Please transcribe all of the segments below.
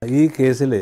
ഈ കേസിൽ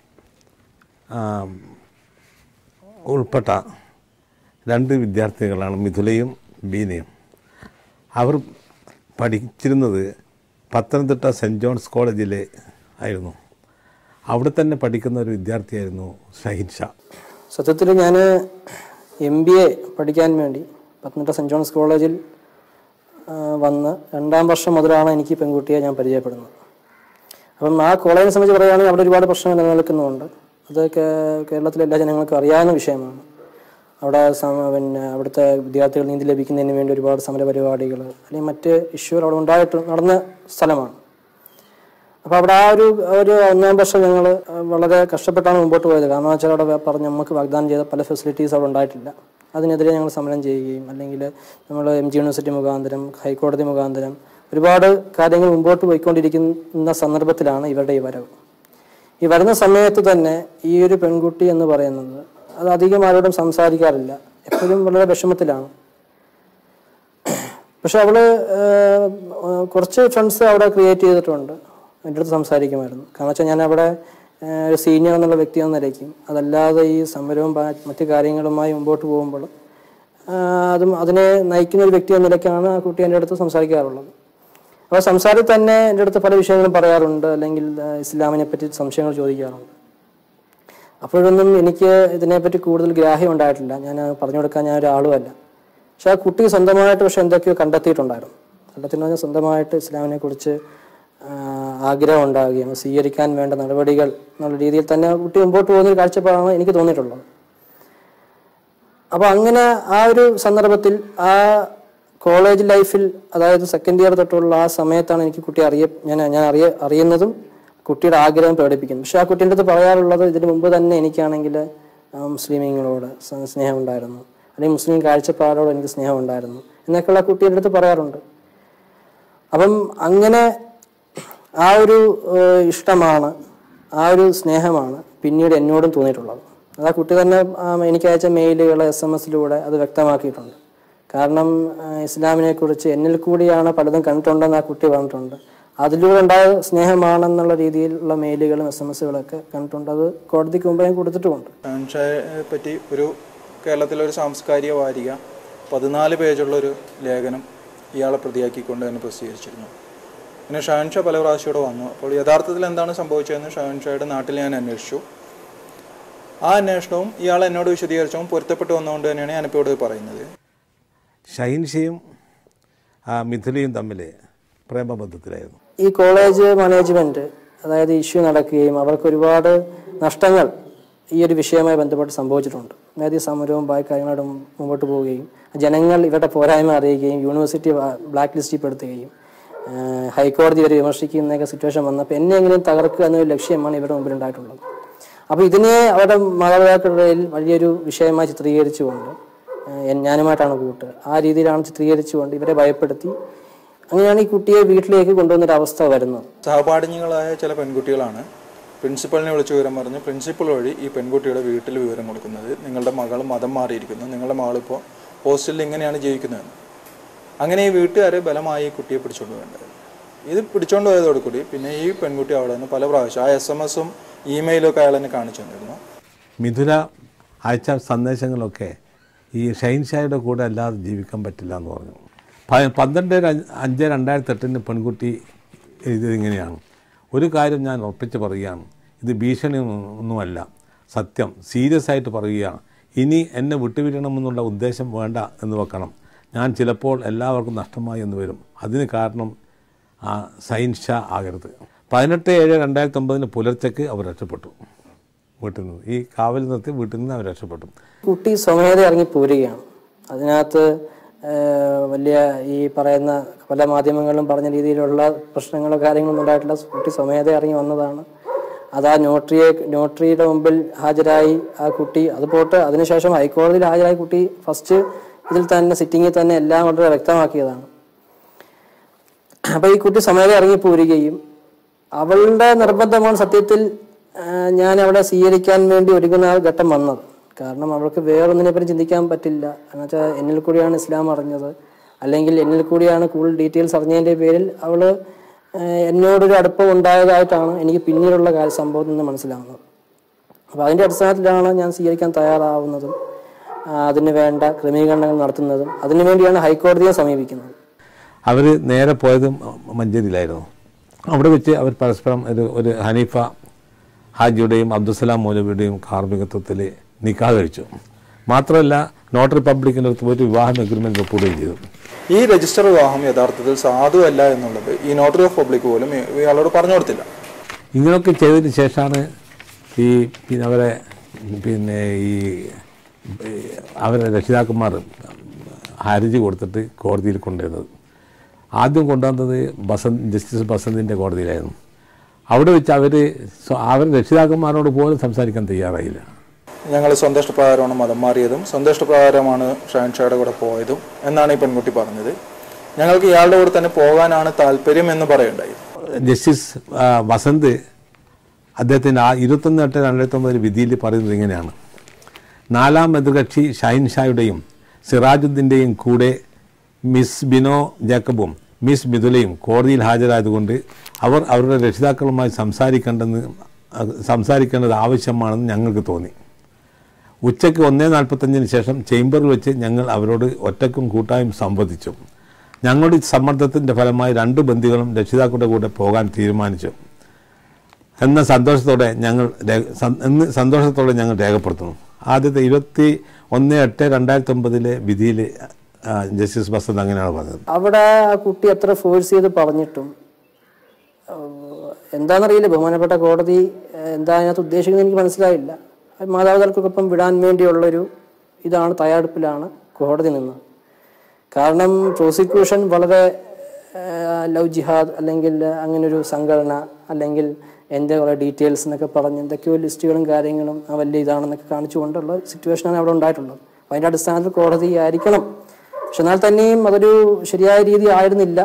ഉൾപ്പെട്ട രണ്ട് വിദ്യാർത്ഥികളാണ് മിഥുലയും ബീനയും അവർ പഠിച്ചിരുന്നത് പത്തനംതിട്ട സെൻറ്റ് ജോൺസ് കോളേജിലെ ആയിരുന്നു അവിടെ തന്നെ പഠിക്കുന്ന ഒരു വിദ്യാർത്ഥിയായിരുന്നു ഷഹീൻ ഷാ സത്യത്തിൽ ഞാൻ എം ബി എ പഠിക്കാൻ വേണ്ടി പത്തനംതിട്ട സെൻറ്റ് ജോൺസ് കോളേജിൽ ആ, വന്ന് രണ്ടാം വർഷം മുതലാണ് എനിക്ക് ഈ പെൺകുട്ടിയെ ഞാൻ പരിചയപ്പെടുന്നത് അപ്പം ആ കോളേജിനെ സംബന്ധിച്ച് പറയുകയാണെങ്കിൽ അവിടെ ഒരുപാട് പ്രശ്നങ്ങൾ നിലനിൽക്കുന്നുണ്ട് അത് കേ- കേരളത്തിലെ എല്ലാ ജനങ്ങൾക്കും അറിയാവുന്ന വിഷയമാണ് അവിടെ സമ- പിന്നെ അവിടുത്തെ വിദ്യാർത്ഥികൾ നീതി ലഭിക്കുന്നതിന് വേണ്ടി ഒരുപാട് സമര പരിപാടികൾ അല്ലെങ്കിൽ മറ്റ് ഇഷ്യൂകൾ അവിടെ ഉണ്ടായിട്ട് നടന്ന സ്ഥലമാണ് അപ്പോൾ അവിടെ ആ ഒരു ഒരു ഒന്നാം വർഷം ഞങ്ങൾ വളരെ കഷ്ടപ്പെട്ടാണ് മുമ്പോട്ട് പോയത് കാരണം വെച്ചാൽ അവിടെ പറഞ്ഞ് നമുക്ക് വാഗ്ദാനം ചെയ്ത പല ഫെസിലിറ്റീസ് അവിടെ ഉണ്ടായിട്ടില്ല അതിനെതിരെ ഞങ്ങൾ സമരം ചെയ്യുകയും അല്ലെങ്കിൽ നമ്മൾ എം ജി യൂണിവേഴ്സിറ്റി മുഖാന്തരം ഹൈക്കോടതി മുഖാന്തരം ഒരുപാട് കാര്യങ്ങൾ മുമ്പോട്ട് പോയിക്കൊണ്ടിരിക്കുന്ന സന്ദർഭത്തിലാണ് ഇവരുടെ ഈ വരവ് ഈ വരുന്ന സമയത്ത് തന്നെ ഈ ഒരു പെൺകുട്ടി എന്ന് പറയുന്നത് അത് അധികം ആരോടും സംസാരിക്കാറില്ല എപ്പോഴും വളരെ വിഷമത്തിലാണ് പക്ഷെ അവള് ഏഹ്, ഏഹ്, കുറച്ച് ഫ്രണ്ട്സ് അവിടെ ക്രിയേറ്റ് ചെയ്തിട്ടുണ്ട് എൻ്റെ അടുത്ത് സംസാരിക്കുമായിരുന്നു കാരണം വെച്ചാൽ ഞാൻ അവിടെ ഏഹ്, ഒരു സീനിയർ എന്നുള്ള വ്യക്തി എന്ന നിലയ്ക്കും അതല്ലാതെ ഈ സമരവും ബാ- മറ്റു കാര്യങ്ങളുമായി മുമ്പോട്ട് പോകുമ്പോൾ ആഹ്, അതും അതിനെ നയിക്കുന്ന ഒരു വ്യക്തി എന്ന നിലയ്ക്കാണ് ആ കുട്ടി എൻ്റെ അടുത്ത് സംസാരിക്കാറുള്ളത് അപ്പോൾ സംസാരത്തിൽ തന്നെ എൻ്റെ അടുത്ത് പല വിഷയങ്ങളും പറയാറുണ്ട് അല്ലെങ്കിൽ ആഹ്, ഇസ്ലാമിനെ പറ്റി സംശയങ്ങൾ ചോദിക്കാറുണ്ട് അപ്പോഴൊന്നും എനിക്ക് ഇതിനെപ്പറ്റി കൂടുതൽ ഗ്രാഹ്യം ഉണ്ടായിട്ടില്ല ഞാൻ പറഞ്ഞു കൊടുക്കാൻ ഞാൻ ഒരാളുമല്ല പക്ഷെ ആ കുട്ടി സ്വന്തമായിട്ട് പക്ഷെ എന്തൊക്കെയോ കണ്ടെത്തിയിട്ടുണ്ടായിരുന്നു കണ്ടെത്തിയെന്ന് പറഞ്ഞാൽ സ്വന്തമായിട്ട് ഇസ്ലാമിനെ കുറിച്ച് ആഗ്രഹം ഉണ്ടാവുകയും അത് സ്വീകരിക്കാൻ വേണ്ട നടപടികൾ എന്നുള്ള രീതിയിൽ തന്നെ ആ കുട്ടി മുമ്പോട്ട് പോകുന്ന ഒരു കാഴ്ചപ്പാടാണ് എനിക്ക് തോന്നിയിട്ടുള്ളത് അപ്പോൾ അങ്ങനെ ആ ഒരു സന്ദർഭത്തിൽ ആ കോളേജ് ലൈഫിൽ അതായത് സെക്കൻഡ് ഇയർ തൊട്ടുള്ള ആ സമയത്താണ് എനിക്ക് കുട്ടി അറിയ ഞാൻ ഞാൻ അറിയ അറിയുന്നതും കുട്ടിയുടെ ആഗ്രഹം പ്രകടിപ്പിക്കുന്നു പക്ഷെ ആ കുട്ടീൻ്റെ അടുത്ത് പറയാറുള്ളത് ഇതിന് മുമ്പ് തന്നെ എനിക്കാണെങ്കിൽ ആ, മുസ്ലിമീങ്ങളോട് സ- സ്നേഹം ഉണ്ടായിരുന്നു അല്ലെങ്കിൽ മുസ്ലിം കാഴ്ചപ്പാടോട് എനിക്ക് സ്നേഹം ഉണ്ടായിരുന്നു എന്നൊക്കെയുള്ള കുട്ടിയുടെ അടുത്ത് പറയാറുണ്ട് അപ്പം അങ്ങനെ ആ ഒരു ഏഹ്, ഇഷ്ടമാണ് ആ ഒരു സ്നേഹമാണ് പിന്നീട് എന്നോടും തോന്നിയിട്ടുള്ളത് അത് ആ കുട്ടി തന്നെ ആ, എനിക്ക് അയച്ച മെയിലുകൾ എസ് എം എസിലൂടെ അത് വ്യക്തമാക്കിയിട്ടുണ്ട് കാരണം ആ, ഇസ്ലാമിനെ കുറിച്ച് എന്നിൽ കൂടിയാണ് പലതും കണ്ടിട്ടുണ്ടെന്ന് ആ കുട്ടി പറഞ്ഞിട്ടുണ്ട് അതിലൂടെ ഉണ്ടായ സ്നേഹമാണെന്നുള്ള രീതിയിലുള്ള മെയിലുകളും എസ് എം എസുകളൊക്കെ കണ്ടിട്ടുണ്ട് അത് കോടതിക്ക് മുമ്പ് ഞാൻ കൊടുത്തിട്ടുമുണ്ട് ഷാൻഷായെ പറ്റി ഒരു കേരളത്തിലെ ഒരു സാംസ്കാരിക വാരിക പതിനാല് പേജുള്ള ഒരു ലേഖനം ഇയാളെ പ്രതിയാക്കിക്കൊണ്ട് തന്നെ പ്രസിദ്ധീകരിച്ചിരുന്നു പിന്നെ ഷാൻഷാ പല പ്രാവശ്യം ഇവിടെ വന്നു അപ്പോൾ യഥാർത്ഥത്തിൽ എന്താണ് സംഭവിച്ചതെന്ന് ഷാൻഷായുടെ നാട്ടിൽ ഞാൻ അന്വേഷിച്ചു ആ അന്വേഷണവും ഇയാൾ എന്നോട് വിശദീകരിച്ചവും പൊരുത്തപ്പെട്ട് വന്നുകൊണ്ട് തന്നെയാണ് ഞാനിപ്പോൾ ഇവിടെ പറയുന്നത് ഷഹീൻ ഷയും ആ മിഥുലയും തമ്മിൽ പ്രേമബന്ധത്തിലായിരുന്നു ഈ കോളേജ് മാനേജ്മെന്റ് അതായത് ഇഷ്യൂ നടക്കുകയും അവർക്ക് ഒരുപാട് നഷ്ടങ്ങൾ ഈ ഒരു വിഷയവുമായി ബന്ധപ്പെട്ട് സംഭവിച്ചിട്ടുണ്ട് അതായത് ഈ സമരവും ബാക്കി കാര്യങ്ങളോട് മുമ്പോട്ട് പോവുകയും ജനങ്ങൾ ഇവരുടെ പോരായ്മ അറിയുകയും യൂണിവേഴ്സിറ്റി ബ്ലാക്ക് ലിസ്റ്റിൽ പെടുത്തുകയും ആഹ് ഹൈക്കോടതി വരെ വിമർശിക്കുന്നൊക്കെ സിറ്റുവേഷൻ വന്നപ്പോൾ എന്നെ എങ്ങനെയും തകർക്കുക എന്നൊരു ലക്ഷ്യമാണ് ഇവരുടെ മുമ്പിൽ ഉണ്ടായിട്ടുള്ളത് അപ്പോൾ ഇതിനെ അവരുടെ മാതാപിതാക്കളുടെ ഇടയിൽ വലിയൊരു വിഷയമായി ചിത്രീകരിച്ചുകൊണ്ട് ആഹ് എൻ- ഞാനുമായിട്ടാണ് കൂട്ട് ആ രീതിയിലാണ് ചിത്രീകരിച്ചുകൊണ്ട് ഇവരെ ഭയപ്പെടുത്തി അങ്ങനെയാണ് ഈ കുട്ടിയെ വീട്ടിലേക്ക് കൊണ്ടുവന്നൊരു അവസ്ഥ വരുന്നത് സഹപാഠിനികളായ ചില പെൺകുട്ടികളാണ് പ്രിൻസിപ്പളിനെ വിളിച്ച് വിവരം പറഞ്ഞ് പ്രിൻസിപ്പൾ വഴി ഈ പെൺകുട്ടിയുടെ വീട്ടിൽ വിവരം കൊടുക്കുന്നത് നിങ്ങളുടെ മകൾ മതം മാറിയിരിക്കുന്നു നിങ്ങളുടെ മകളിപ്പോൾ ഹോസ്റ്റലിൽ ഇങ്ങനെയാണ് ജീവിക്കുന്നതെന്ന് അങ്ങനെ ഈ വീട്ടുകാർ ബലമായി ഈ കുട്ടിയെ പിടിച്ചുകൊണ്ട് വേണ്ടത് ഇത് പിടിച്ചുകൊണ്ട് പോയതോടുകൂടി പിന്നെ ഈ പെൺകുട്ടി അവിടെ നിന്ന് പല പ്രാവശ്യം ആ എസ് എം എസും ഇമെയിലും ഒക്കെ അയാൾ എന്നെ കാണിച്ചു തന്നിരുന്നു മിഥുല അയച്ച സന്ദേശങ്ങളൊക്കെ ഈ ഷൈൻ ഷായുടെ കൂടെ അല്ലാതെ ജീവിക്കാൻ പറ്റില്ല എന്ന് പറഞ്ഞു പ- പന്ത്രണ്ട് ര- അഞ്ച് രണ്ടായിരത്തി എട്ടിന് പെൺകുട്ടി എഴുതിയത് ഇങ്ങനെയാണ് ഒരു കാര്യം ഞാൻ ഉറപ്പിച്ച് പറയുകയാണ് ഇത് ഭീഷണി ഒന്നും- ഒന്നുമല്ല സത്യം സീരിയസ് ആയിട്ട് പറയുകയാണ് ഇനി എന്നെ വിട്ടുപിരിയണമെന്നുള്ള ഉദ്ദേശം വേണ്ട എന്ന് വെക്കണം ഞാൻ ചിലപ്പോൾ എല്ലാവർക്കും നഷ്ടമായി എന്ന് വരും അതിന് കാരണം ആ സൈൻ ഷാ ആകരുത് പതിനെട്ട് ഏഴ് രണ്ടായിരത്തി ഒമ്പതിന് പുലർച്ചയ്ക്ക് അവർ രക്ഷപ്പെട്ടു വീട്ടിൽ നിന്ന് ഈ കാവൽ നിർത്തി വീട്ടിൽ നിന്ന് അവർ രക്ഷപ്പെട്ടു കുട്ടി സ്വമേധ ഇറങ്ങി പോരുകയാണ് അതിനകത്ത് ഏഹ്, വലിയ ഈ പറയുന്ന പല മാധ്യമങ്ങളിലും പറഞ്ഞ രീതിയിലുള്ള പ്രശ്നങ്ങളോ കാര്യങ്ങളൊന്നും ഉണ്ടായിട്ടില്ല കുട്ടി സ്വമേധ ഇറങ്ങി വന്നതാണ് അത് ആ നോട്ടറിയെ നോട്ടറിയുടെ മുമ്പിൽ ഹാജരായി ആ കുട്ടി അത് പോട്ട് അതിനുശേഷം ഹൈക്കോടതിയിൽ ഹാജരായ കുട്ടി ഫസ്റ്റ് ഇതിൽ തന്നെ സിറ്റിങ്ങിൽ തന്നെ എല്ലാം വളരെ വ്യക്തമാക്കിയതാണ് അപ്പൊ ഈ കുട്ടി സമയം ഇറങ്ങി പോരുകയും അവളുടെ നിർബന്ധമാണ് സത്യത്തിൽ ആ, ഞാൻ അവളെ സ്വീകരിക്കാൻ വേണ്ടി ഒരുങ്ങുന്ന ആ ഘട്ടം വന്നത് കാരണം അവൾക്ക് വേറൊന്നിനെ പറ്റി ചിന്തിക്കാൻ പറ്റില്ല എന്ന് വെച്ചാൽ എന്നിൽ കൂടിയാണ് ഇസ്ലാം അറിഞ്ഞത് അല്ലെങ്കിൽ എന്നിൽ കൂടിയാണ് കൂടുതൽ ഡീറ്റെയിൽസ് അറിഞ്ഞതിൻ്റെ പേരിൽ അവള് ഏഹ് എന്നോടൊരു അടുപ്പം ഉണ്ടായതായിട്ടാണ് എനിക്ക് പിന്നീടുള്ള കാര്യ സംഭവത്തിൽ നിന്ന് മനസ്സിലാവുന്നത് അപ്പോൾ അതിൻ്റെ അടിസ്ഥാനത്തിലാണ് ഞാൻ സ്വീകരിക്കാൻ തയ്യാറാവുന്നതും ആ, അതിന് വേണ്ട ക്രമീകരണങ്ങൾ നടത്തുന്നതും അതിനുവേണ്ടിയാണ് ഹൈക്കോടതിയെ സമീപിക്കുന്നത് അവർ നേരെ പോയത് മഞ്ചേരിയിലായിരുന്നു അവിടെ വെച്ച് അവർ പരസ്പരം ഒരു ഒരു ഹനീഫ ഹാജിയുടെയും അബ്ദുസലാം മൗലവിയുടെയും കാർമ്മികത്വത്തിൽ നിക്കാഹ് കഴിച്ചു മാത്രമല്ല നോട്ടറി പബ്ലിക്കിൻ്റെ അടുത്ത് പോയിട്ട് വിവാഹം എഗ്രിമെൻറ്റ് ഒപ്പിടുകയും ചെയ്തു ഈ രജിസ്റ്റർ വിവാഹം യഥാർത്ഥത്തിൽ സാധുവല്ല എന്നുള്ളത് ഈ നോട്ടറി ഓഫ് പബ്ലിക് പോലും ഇ- ഇയാളോട് പറഞ്ഞു കൊടുത്തില്ല ഇങ്ങനെയൊക്കെ ചെയ്തതിന് ശേഷമാണ് ഈ പിന്നെ അവരെ പിന്നെ ഈ ഈ അവരെ രക്ഷിതാക്കന്മാർ ഹർജി കൊടുത്തിട്ട് കോടതിയിൽ കൊണ്ടുവരുന്നത് ആദ്യം കൊണ്ടുവന്നത് ബസന്ത് ജസ്റ്റിസ് ബസന്തിൻ്റെ കോടതിയിലായിരുന്നു അവിടെ വെച്ച് അവർ അവർ രക്ഷിതാക്കന്മാരോട് പോലും സംസാരിക്കാൻ തയ്യാറായില്ല ഞങ്ങൾ സ്വന്തം ഇഷ്ടപ്രകാരമാണ് മതം മാറിയതും സ്വന്തം ഇഷ്ടപ്രകാരമാണ് ഷാൻഷായുടെ കൂടെ പോയതും എന്നാണ് ഈ പെൺകുട്ടി പറഞ്ഞത് ഞങ്ങൾക്ക് ഇയാളുടെ കൂടെ തന്നെ പോകാനാണ് താല്പര്യം എന്ന് പറയുണ്ടായി ജസ്റ്റിസ് ആ, വസന്ത് അദ്ദേഹത്തിൻ്റെ ആ ഇരുപത്തൊന്ന് എട്ട് രണ്ടായിരത്തി ഒമ്പതിൽ വിധിയിൽ പറയുന്നത് ഇങ്ങനെയാണ് നാലാം എതിർകക്ഷി ഷൈൻ ഷായുടെയും സിറാജുദ്ദീൻ്റെയും കൂടെ മിസ് ബിനോ ജേക്കബും മിസ് മിഥുലയും കോടതിയിൽ ഹാജരായതുകൊണ്ട് അവർ അവരുടെ രക്ഷിതാക്കളുമായി സംസാരിക്കേണ്ടെന്ന് അത് സംസാരിക്കേണ്ടത് ആവശ്യമാണെന്ന് ഞങ്ങൾക്ക് തോന്നി ഉച്ചയ്ക്ക് ഒന്നേ നാൽപ്പത്തഞ്ചിന് ശേഷം ചേംബറിൽ വെച്ച് ഞങ്ങൾ അവരോട് ഒറ്റക്കും കൂട്ടായും സംവദിച്ചു ഞങ്ങളുടെ ഈ സമ്മർദ്ദത്തിൻ്റെ ഫലമായി രണ്ട് ബന്ദികളും രക്ഷിതാക്കളുടെ കൂടെ പോകാൻ തീരുമാനിച്ചു എന്ന സന്തോഷത്തോടെ ഞങ്ങൾ രേ- സം- എന്ന് സന്തോഷത്തോടെ ഞങ്ങൾ രേഖപ്പെടുത്തുന്നു ആദ്യത്തെ ഇരുപത്തി ഒന്ന് എട്ട് രണ്ടായിരത്തി ഒമ്പതിലെ വിധിയിൽ ജസ്റ്റിസ് ബസന്ത് അങ്ങനെയാണ് പറഞ്ഞത് അവിടെ ആ കുട്ടി എത്ര ഫോഴ്സ് ചെയ്ത് പറഞ്ഞിട്ടും ഏഹ് എന്താണെന്നറിയില്ല ബഹുമാനപ്പെട്ട കോടതി ഏഹ് എന്താ അതിനകത്ത് ഉദ്ദേശിക്കുന്നത് എനിക്ക് മനസ്സിലായില്ല മാതാപിതാക്കൾക്കൊപ്പം വിടാൻ വേണ്ടിയുള്ളൊരു ഇതാണ് തയ്യാറെടുപ്പിലാണ് കോടതി നിന്നത് കാരണം പ്രോസിക്യൂഷൻ വളരെ ഏഹ് ലവ് ജിഹാദ് അല്ലെങ്കിൽ അങ്ങനൊരു സംഘടന അല്ലെങ്കിൽ എൻ്റെ കുറേ ഡീറ്റെയിൽസ് എന്നൊക്കെ പറഞ്ഞ് എന്തൊക്കെയോ ലിസ്റ്റുകളും കാര്യങ്ങളും ആ വലിയ ഇതാണെന്നൊക്കെ കാണിച്ചുകൊണ്ടുള്ള സിറ്റുവേഷനാണ് അവിടെ ഉണ്ടായിട്ടുള്ളത് അപ്പോൾ അതിൻ്റെ അടിസ്ഥാനത്തിൽ കോടതി ആയിരിക്കണം പക്ഷെ എന്നാൽ തന്നെയും അതൊരു ശരിയായ രീതി ആയിരുന്നില്ല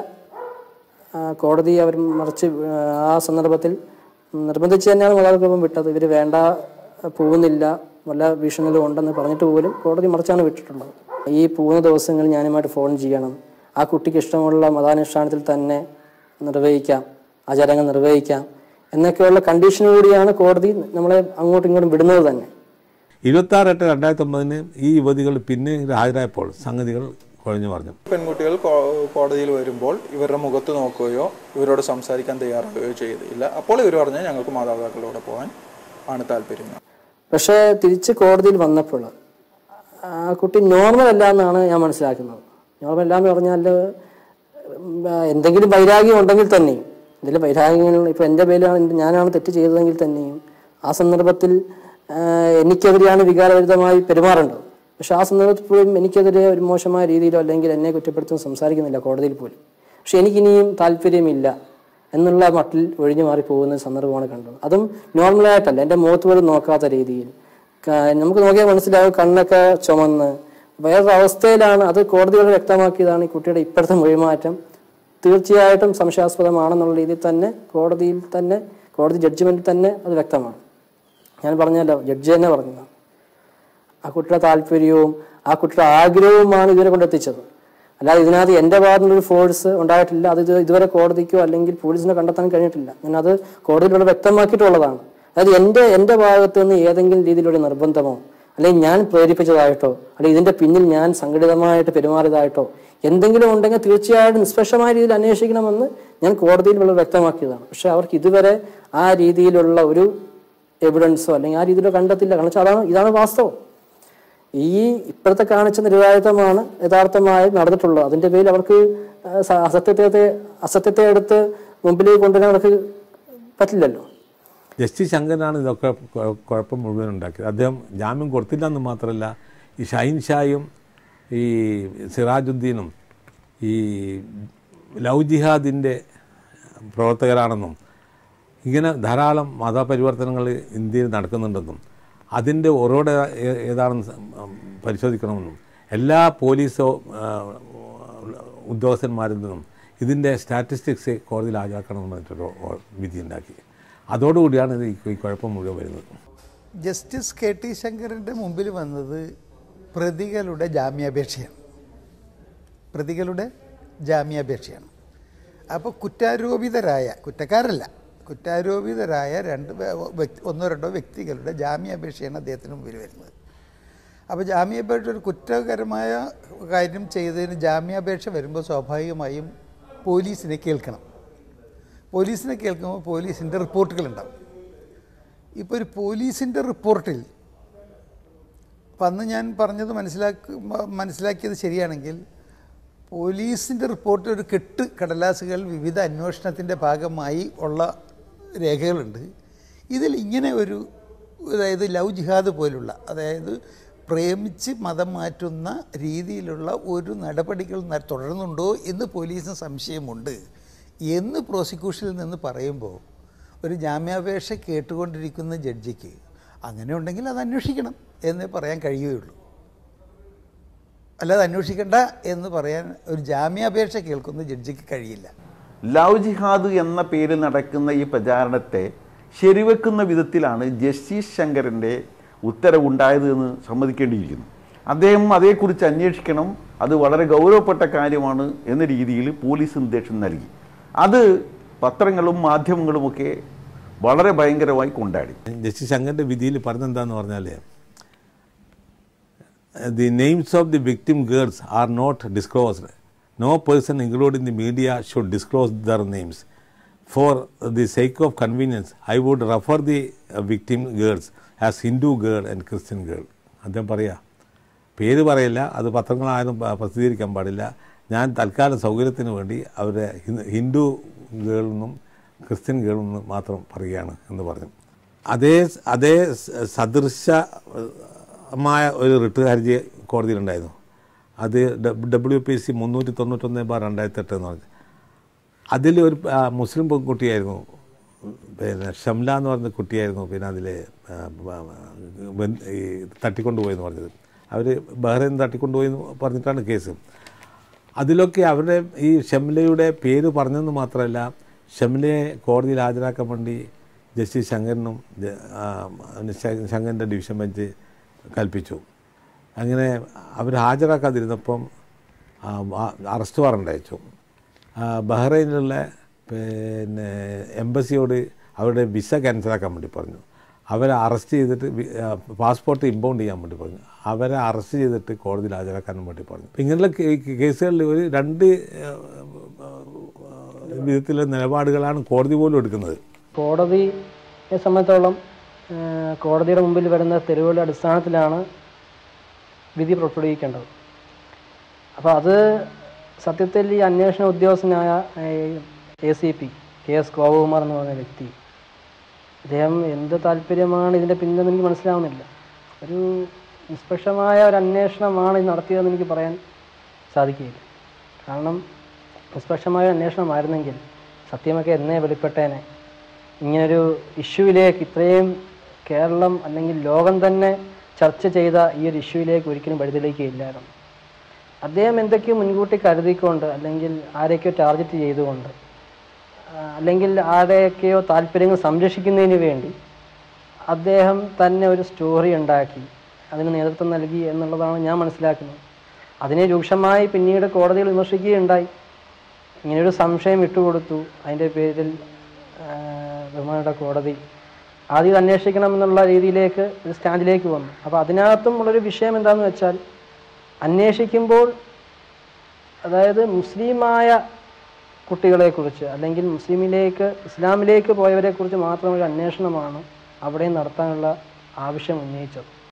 ആ, കോടതി അവർ മറിച്ച് ആ, ആ സന്ദർഭത്തിൽ നിർബന്ധിച്ച് തന്നെയാണ് മാതാപിതാക്കൾക്കൊപ്പം വിട്ടത് ഇവർ വേണ്ട പോകുന്നില്ല വല്ല ഭീഷണികളും ഉണ്ടെന്ന് പറഞ്ഞിട്ട് പോലും കോടതി മറിച്ചാണ് വിട്ടിട്ടുള്ളത് ഈ പോകുന്ന ദിവസങ്ങളിൽ ഞാനുമായിട്ട് ഫോൺ ചെയ്യണം ആ കുട്ടിക്ക് ഇഷ്ടമുള്ള മതാനുഷ്ഠാനത്തിൽ തന്നെ നിർവഹിക്കാം ആചാരങ്ങൾ നിർവഹിക്കാം എന്നൊക്കെയുള്ള കണ്ടീഷനോടുകൂടിയാണ് കോടതി നമ്മളെ അങ്ങോട്ടും ഇങ്ങോട്ടും വിടുന്നത് തന്നെ ഇരുപത്താറ് എട്ട് രണ്ടായിരത്തി ഒമ്പതിന് ഈ യുവതികൾ പിന്നെ ഹാജരായപ്പോൾ സംഗതികൾ കുഴഞ്ഞു പറഞ്ഞു പെൺകുട്ടികൾ കോ- കോടതിയിൽ വരുമ്പോൾ ഇവരുടെ മുഖത്ത് നോക്കുകയോ ഇവരോട് സംസാരിക്കാൻ തയ്യാറാകുകയോ ചെയ്തില്ല അപ്പോൾ ഇവർ പറഞ്ഞു ഞങ്ങൾക്ക് മാതാപിതാക്കളുടെ കൂടെ പോകാൻ ആണ് താല്പര്യം പക്ഷേ തിരിച്ച് കോടതിയിൽ വന്നപ്പോൾ ആ കുട്ടി നോർമൽ അല്ല എന്നാണ് ഞാൻ മനസ്സിലാക്കുന്നത് നോർമൽ അല്ല എന്ന് പറഞ്ഞാൽ ഉം, ആ, എന്തെങ്കിലും വൈരാഗ്യം ഉണ്ടെങ്കിൽ തന്നെയും എന്തെങ്കിലും വൈരാഗ്യങ്ങൾ ഇപ്പോൾ എൻ്റെ പേരിലാണ് എൻ്റെ- ഞാനാണ് തെറ്റ് ചെയ്തതെങ്കിൽ തന്നെയും ആ സന്ദർഭത്തിൽ ആ, എനിക്കെതിരെയാണ് വികാരഭരിതമായി പെരുമാറേണ്ടത് പക്ഷെ ആ സന്ദർഭത്തിൽ പോലും എനിക്കെതിരെ ഒരു മോശമായ രീതിയിലോ അല്ലെങ്കിൽ എന്നെ കുറ്റപ്പെടുത്തുന്ന സംസാരിക്കുന്നില്ല കോടതിയിൽ പോലും പക്ഷെ എനിക്കിനിയും താല്പര്യമില്ല എന്നുള്ള മട്ടിൽ ഒഴിഞ്ഞു മാറി പോകുന്ന സന്ദർഭമാണ് കണ്ടത് അതും നോർമലായിട്ടല്ല എൻ്റെ മുഖത്ത് പോലും നോക്കാത്ത രീതിയിൽ ക- നമുക്ക് നോക്കിയാൽ മനസ്സിലാവും കണ്ണൊക്കെ ചുമന്ന് വേറൊരു അവസ്ഥയിലാണ് അത് കോടതികൾ വ്യക്തമാക്കിയതാണ് ഈ കുട്ടിയുടെ ഇപ്പോഴത്തെ മൊഴിമാറ്റം തീർച്ചയായിട്ടും സംശയാസ്പദമാണെന്നുള്ള രീതിയിൽ തന്നെ കോടതിയിൽ തന്നെ കോടതി ജഡ്ജ്മെന്റിൽ തന്നെ അത് വ്യക്തമാണ് ഞാൻ പറഞ്ഞല്ലോ ജഡ്ജി തന്നെ പറഞ്ഞതാണ് ആ കുട്ടിയുടെ താല്പര്യവും ആ കുട്ടിയുടെ ആഗ്രഹവുമാണ് ഇതുവരെ കൊണ്ടെത്തിച്ചത് അല്ലാതെ ഇതിനകത്ത് എൻ്റെ ഭാഗത്തുനിന്നൊരു ഫോഴ്സ് ഉണ്ടായിട്ടില്ല അത് ഇത് ഇതുവരെ കോടതിക്കോ അല്ലെങ്കിൽ പോലീസിനോ കണ്ടെത്താൻ കഴിഞ്ഞിട്ടില്ല ഞാൻ അത് കോടതിയിലൂടെ വ്യക്തമാക്കിയിട്ടുള്ളതാണ് അതായത് എൻ്റെ എൻ്റെ ഭാഗത്ത് നിന്ന് ഏതെങ്കിലും രീതിയിലുള്ള നിർബന്ധമോ അല്ലെങ്കിൽ ഞാൻ പ്രേരിപ്പിച്ചതായിട്ടോ അല്ലെങ്കിൽ ഇതിൻ്റെ പിന്നിൽ ഞാൻ സംഘടിതമായിട്ട് പെരുമാറിയതായിട്ടോ എന്തെങ്കിലും ഉണ്ടെങ്കിൽ തീർച്ചയായിട്ടും നിഷ്പക്ഷമായ രീതിയിൽ അന്വേഷിക്കണമെന്ന് ഞാൻ കോടതിയിൽ വളരെ വ്യക്തമാക്കിയതാണ് പക്ഷെ അവർക്ക് ഇതുവരെ ആ രീതിയിലുള്ള ഒരു എവിഡൻസോ അല്ലെങ്കിൽ ആ രീതിയിലോ കണ്ടെത്തില്ല കാരണം വെച്ചാൽ അതാണ് ഇതാണ് വാസ്തവം ഈ ഇപ്പോഴത്തെ കാണിച്ച നിരുപാധിത്വമാണ് യഥാർത്ഥമായി നടന്നിട്ടുള്ളത് അതിന്റെ പേരിൽ അവർക്ക് ആ, സ- അസത്യത്തെ അസത്യത്തെ എടുത്ത് മുമ്പിലേക്ക് കൊണ്ടുവരാൻ അവർക്ക് പറ്റില്ലല്ലോ ജസ്റ്റിസ് ശങ്കരനാണ് ഇതൊക്കെ കുഴ- കുഴപ്പം മുഴുവൻ ഉണ്ടാക്കിയത് അദ്ദേഹം ജാമ്യം കൊടുത്തില്ല എന്ന് മാത്രമല്ല ഈ ഷൈൻ ഷായും ഈ സിറാജുദ്ദീനും ഈ ലവ് ജിഹാദിൻ്റെ പ്രവർത്തകരാണെന്നും ഇങ്ങനെ ധാരാളം മതപരിവർത്തനങ്ങൾ ഇന്ത്യയിൽ നടക്കുന്നുണ്ടെന്നും അതിൻ്റെ ഉറവിട ഏ- ഏതാണെന്ന് സ- ഉം, പരിശോധിക്കണമെന്നും എല്ലാ പോലീസോ ആ, ഉദ്യോഗസ്ഥന്മാരിൽ നിന്നും ഇതിൻ്റെ സ്റ്റാറ്റിസ്റ്റിക്സ് കോടതിയിൽ ഹാജരാക്കണമെന്ന് പറഞ്ഞിട്ടൊരു ഓ- വിധിയുണ്ടാക്കി അതോടുകൂടിയാണ് ഇത് ഈ ഈ കുഴപ്പം മുഴുവൻ വരുന്നത് ജസ്റ്റിസ് കെ ടി ശങ്കരൻ്റെ മുമ്പിൽ വന്നത് പ്രതികളുടെ ജാമ്യാപേക്ഷയാണ് പ്രതികളുടെ ജാമ്യാപേക്ഷയാണ് അപ്പോൾ കുറ്റാരോപിതരായ കുറ്റക്കാരല്ല കുറ്റാരോപിതരായ രണ്ട് പേ- വ്യക്തി ഒന്നോ രണ്ടോ വ്യക്തികളുടെ ജാമ്യാപേക്ഷയാണ് അദ്ദേഹത്തിന് മുമ്പിൽ വരുന്നത് അപ്പോൾ ജാമ്യാപേക്ഷ ഒരു കുറ്റകരമായ കാര്യം ചെയ്തതിന് ജാമ്യാപേക്ഷ വരുമ്പോൾ സ്വാഭാവികമായും പോലീസിനെ കേൾക്കണം പോലീസിനെ കേൾക്കുമ്പോൾ പോലീസിൻ്റെ റിപ്പോർട്ടുകളുണ്ടാവും ഇപ്പോൾ ഒരു പോലീസിൻ്റെ റിപ്പോർട്ടിൽ അപ്പം അന്ന് ഞാൻ പറഞ്ഞത് മനസ്സിലാക്കി മ- മനസ്സിലാക്കിയത് ശരിയാണെങ്കിൽ പോലീസിൻ്റെ റിപ്പോർട്ടിൽ ഒരു കെട്ട് കടലാസുകൾ വിവിധ അന്വേഷണത്തിൻ്റെ ഭാഗമായി ഉള്ള രേഖകളുണ്ട് ഇതിൽ ഇങ്ങനെ ഒരു അതായത് ലവ് ജിഹാദ് പോലുള്ള അതായത് പ്രേമിച്ച് മതം മാറ്റുന്ന രീതിയിലുള്ള ഒരു നടപടികൾ ന- തുടരുന്നുണ്ടോ എന്ന് പോലീസിന് സംശയമുണ്ട് എന്ന് പ്രോസിക്യൂഷനിൽ നിന്ന് പറയുമ്പോൾ ഒരു ജാമ്യാപേക്ഷ കേട്ടുകൊണ്ടിരിക്കുന്ന ജഡ്ജിക്ക് അങ്ങനെ ഉണ്ടെങ്കിൽ അത് അന്വേഷിക്കണം എന്നേ പറയാൻ കഴിയുകയുള്ളൂ അല്ലാതെ അന്വേഷിക്കണ്ട എന്ന് പറയാൻ ഒരു ജാമ്യാപേക്ഷ കേൾക്കുന്ന ജഡ്ജിക്ക് കഴിയില്ല ലവ് ജിഹാദ് എന്ന പേരിൽ നടക്കുന്ന ഈ പ്രചാരണത്തെ ശരിവെക്കുന്ന വിധത്തിലാണ് ജസ്റ്റിസ് ശങ്കരൻ്റെ ഉത്തരവുണ്ടായത് എന്ന് സമ്മതിക്കേണ്ടിയിരിക്കുന്നു അദ്ദേഹം അതേക്കുറിച്ച് അന്വേഷിക്കണം അത് വളരെ ഗൗരവപ്പെട്ട കാര്യമാണ് എന്ന രീതിയിൽ പോലീസ് നിർദ്ദേശം നൽകി അത് പത്രങ്ങളും മാധ്യമങ്ങളുമൊക്കെ വളരെ ഭയങ്കരമായി കൊണ്ടാടി ജസ്റ്റിസ് ശങ്കറിൻ്റെ വിധിയിൽ പറഞ്ഞെന്താന്ന് പറഞ്ഞാൽ the names of the victim girls are not disclosed no person including the media should disclose their names for the sake of convenience I would refer the victim girls as Hindu girl and Christian girl അദ്ദേഹം പറയാ പേര് പറയില്ല അത് പത്രങ്ങളാരും പ- പ്രസിദ്ധീകരിക്കാൻ പാടില്ല ഞാൻ തൽക്കാലം സൗകര്യത്തിന് വേണ്ടി അവരെ ഹിന്ദു- ഹിന്ദു ഗേളിൽ നിന്നും ക്രിസ്ത്യൻ ഗേളിൽ നിന്നും മാത്രം പറയുകയാണ് എന്ന് പറഞ്ഞു അതേ അതേ സ- സദൃശമായ ഒരു റിട്ട് ഹർജി കോടതിയിലുണ്ടായിരുന്നു അത് ഡബ്ല്യു പി സി മുന്നൂറ്റി തൊണ്ണൂറ്റൊന്ന് ബാർ രണ്ടായിരത്തി എട്ട് എന്ന് പറഞ്ഞു അതിൽ ഒരു ആ, മുസ്ലിം പെൺകുട്ടിയായിരുന്നു പിന്നെ ഷംല എന്ന് പറഞ്ഞ കുട്ടിയായിരുന്നു പിന്നെ അതിൽ ഈ തട്ടിക്കൊണ്ടുപോയെന്ന് പറഞ്ഞത് അവർ ബഹ്റൈൻ തട്ടിക്കൊണ്ടുപോയി എന്ന് പറഞ്ഞിട്ടാണ് കേസ് അതിലൊക്കെ അവരുടെ ഈ ഷംലയുടെ പേര് പറഞ്ഞെന്ന് മാത്രമല്ല ഷംലയെ കോടതിയിൽ ഹാജരാക്കാൻ വേണ്ടി ജസ്റ്റിസ് ശങ്കരനും ജ- ആ, ശ- ശങ്കരൻ്റെ ഡിവിഷൻ ബെഞ്ച് കൽപ്പിച്ചു അങ്ങനെ അവർ ഹാജരാക്കാതിരുന്നപ്പം ആ, വാ- അറസ്റ്റ് വാറണ്ട് അയച്ചു ആ, ബഹ്റൈനിലുള്ള പിന്നെ എംബസിയോട് അവരുടെ വിസ ക്യാൻസലാക്കാൻ വേണ്ടി പറഞ്ഞു അവരെ അറസ്റ്റ് ചെയ്തിട്ട് വി- ആ, പാസ്പോർട്ട് ഇമ്പൗണ്ട് ചെയ്യാൻ വേണ്ടി പറഞ്ഞു അവരെ അറസ്റ്റ് ചെയ്തിട്ട് കോടതിയിൽ ഹാജരാക്കാനും വേണ്ടി പറഞ്ഞു അപ്പം ഇങ്ങനെയുള്ള കേ- കേസുകളിൽ ഒരു രണ്ട് ആ, ആ, വിധത്തിലുള്ള നിലപാടുകളാണ് കോടതി പോലും എടുക്കുന്നത് കോടതിയെ സംബന്ധിച്ചോളം ആ, കോടതിയുടെ മുമ്പിൽ വരുന്ന തെളിവുകളുടെ അടിസ്ഥാനത്തിലാണ് വിധി പുറപ്പെടുവിക്കേണ്ടത് അപ്പോൾ അത് സത്യത്തിൽ ഈ അന്വേഷണ ഉദ്യോഗസ്ഥനായ A C P K S Gopakumar എന്ന് പറയുന്ന വ്യക്തി അദ്ദേഹം എന്ത് താല്പര്യമാണ് ഇതിൻ്റെ പിന്നിലെന്ന് എനിക്ക് മനസ്സിലാവുന്നില്ല ഒരു നിഷ്പക്ഷമായ ഒരു അന്വേഷണമാണ് ഇത് നടത്തിയതെന്ന് എനിക്ക് പറയാൻ സാധിക്കുകയില്ല കാരണം നിഷ്പക്ഷമായ ഒരു അന്വേഷണമായിരുന്നെങ്കിൽ സത്യമൊക്കെ എന്നേ വെളിപ്പെട്ടേനെ ഇങ്ങനൊരു ഇഷ്യൂവിലേക്ക് ഇത്രയും കേരളം അല്ലെങ്കിൽ ലോകം തന്നെ ചർച്ച ചെയ്ത ഈ ഒരു ഇഷ്യൂവിലേക്ക് ഒരിക്കലും വഴിതെളിക്കുകയില്ലായിരുന്നു അദ്ദേഹം എന്തൊക്കെയോ മുൻകൂട്ടി കരുതിക്കൊണ്ട് അല്ലെങ്കിൽ ആരെയൊക്കെയോ ടാർഗറ്റ് ചെയ്തുകൊണ്ട് ആ, അല്ലെങ്കിൽ ആരുടെയൊക്കെയോ താല്പര്യങ്ങൾ സംരക്ഷിക്കുന്നതിന് വേണ്ടി അദ്ദേഹം തന്നെ ഒരു സ്റ്റോറി ഉണ്ടാക്കി അതിന് നേതൃത്വം നൽകി എന്നുള്ളതാണ് ഞാൻ മനസ്സിലാക്കുന്നത് അതിനെ രൂക്ഷമായി പിന്നീട് കോടതിയിൽ വിമർശിക്കുകയുണ്ടായി ഇങ്ങനെയൊരു സംശയം വിട്ടുകൊടുത്തു അതിൻ്റെ പേരിൽ ആ, ബഹുമാനയുടെ കോടതി ആദ്യം ഇത് അന്വേഷിക്കണം എന്നുള്ള രീതിയിലേക്ക് ഒരു സ്റ്റാൻഡിലേക്ക് വന്നു അപ്പോൾ അതിനകത്തും ഉള്ളൊരു വിഷയം എന്താണെന്ന് വെച്ചാൽ അന്വേഷിക്കുമ്പോൾ അതായത് മുസ്ലിമായ കുട്ടികളെക്കുറിച്ച് അല്ലെങ്കിൽ മുസ്ലിമിലേക്ക് ഇസ്ലാമിലേക്ക് പോയവരെക്കുറിച്ച് മാത്രം ഒരു അന്വേഷണമാണ് അവിടെ നടത്താനുള്ള ആവശ്യം ഉന്നയിച്ചത്